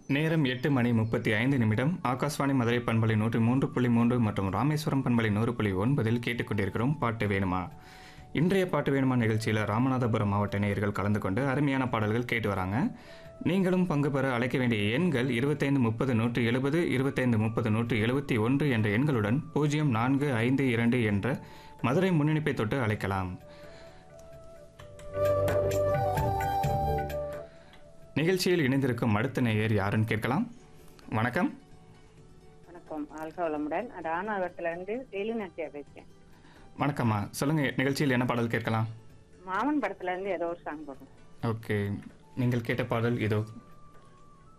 நேரம் எட்டு மணி முப்பத்தி ஐந்து நிமிடம் ஆகாஷ்வாணி மதுரை பண்பலை நூற்றி மூன்று புள்ளி மூன்று மற்றும் ராமேஸ்வரம் பண்பலை நூறு புள்ளி ஒன்பதில் கேட்டுக்கொண்டிருக்கிறோம் பாட்டு வேணுமா இன்றைய பாட்டு வேணுமா நிகழ்ச்சியில் ராமநாதபுரம் மாவட்ட நேயர்கள் கலந்து கொண்டு அருமையான பாடல்கள் கேட்டு வராங்க நீங்களும் பங்கு பெற அழைக்க வேண்டிய எண்கள் இருபத்தைந்து முப்பது நூற்றி எழுபது இருபத்தைந்து முப்பது நூற்றி எழுபத்தி ஒன்று என்ற எண்களுடன் பூஜ்ஜியம் நான்கு ஐந்து இரண்டு என்ற மதுரை முன்னிணைப்பை தொட்டு அழைக்கலாம் நிகழ்ச்சியில் இணைந்திருக்கும் அடுத்த நேயர் யாருன்னு கேட்கலாம் வணக்கம் வணக்கம் வாழ்க வளமுடன் ராமநாதபுரத்துல இருந்து வெளிநாட்டியா பேசுறேன் வணக்கம்மா சொல்லுங்க நிகழ்ச்சியில் என்ன பாடல் கேட்கலாம் மாமன் படத்துல இருந்து ஏதோ ஒரு சாங் போடுறோம் ஓகே நீங்கள் கேட்ட பாடல் இதோ